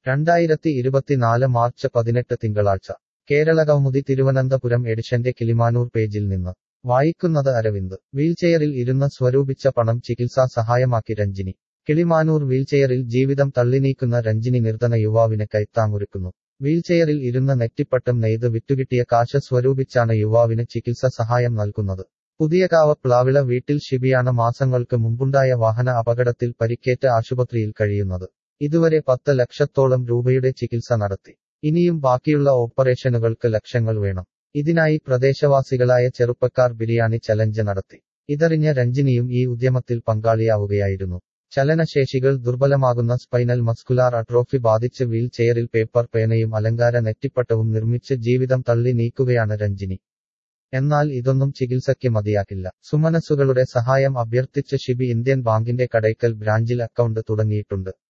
രണ്ടായിരത്തി ഇരുപത്തിനാല് മാർച്ച് പതിനെട്ട് തിങ്കളാഴ്ച കേരള കൗമുദി തിരുവനന്തപുരം എഡിഷന്റെ കിളിമാനൂർ പേജിൽ നിന്ന് വായിക്കുന്നത് അരവിന്ദ് വീൽചെയറിൽ ഇരുന്ന് സ്വരൂപിച്ച പണം ചികിത്സാ സഹായമാക്കി രഞ്ജിനി കിളിമാനൂർ വീൽചെയറിൽ ജീവിതം തള്ളിനീക്കുന്ന രഞ്ജിനി നിർധന യുവാവിന് കൈത്താങ്ങൊരുക്കുന്നു വീൽചെയറിൽ ഇരുന്ന് നെറ്റിപ്പട്ടം നെയ്ത് വിറ്റുകിട്ടിയ കാശ് സ്വരൂപിച്ചാണ് യുവാവിന് ചികിത്സ സഹായം നൽകുന്നത് പുതിയകാവ് പ്ലാവിള വീട്ടിൽ ഷിബിയാണ് മാസങ്ങൾക്ക് മുമ്പുണ്ടായ വാഹന അപകടത്തിൽ പരിക്കേറ്റ് ആശുപത്രിയിൽ കഴിയുന്നത് ഇതുവരെ പത്ത് ലക്ഷത്തോളം രൂപയുടെ ചികിത്സ നടത്തി ഇനിയും ബാക്കിയുള്ള ഓപ്പറേഷനുകൾക്ക് ലക്ഷങ്ങൾ വേണം ഇതിനായി പ്രദേശവാസികളായ ചെറുപ്പക്കാർ ബിരിയാണി ചലഞ്ച് നടത്തി ഇതറിഞ്ഞ രഞ്ജിനിയും ഈ ഉദ്യമത്തിൽ പങ്കാളിയാവുകയായിരുന്നു ചലനശേഷികൾ ദുർബലമാകുന്ന സ്പൈനൽ മസ്കുലാർ അട്രോഫി ബാധിച്ച് വീൽ ചെയറിൽ പേപ്പർ പേനയും അലങ്കാര നെറ്റിപ്പട്ടവും നിർമ്മിച്ച് ജീവിതം തള്ളി നീക്കുകയാണ് രഞ്ജിനി എന്നാൽ ഇതൊന്നും ചികിത്സയ്ക്ക് മതിയാക്കില്ല സുമനസ്സുകളുടെ സഹായം അഭ്യർത്ഥിച്ച് ഷിബി ഇന്ത്യൻ ബാങ്കിന്റെ കടയ്ക്കൽ ബ്രാഞ്ചിൽ അക്കൗണ്ട് തുടങ്ങിയിട്ടുണ്ട്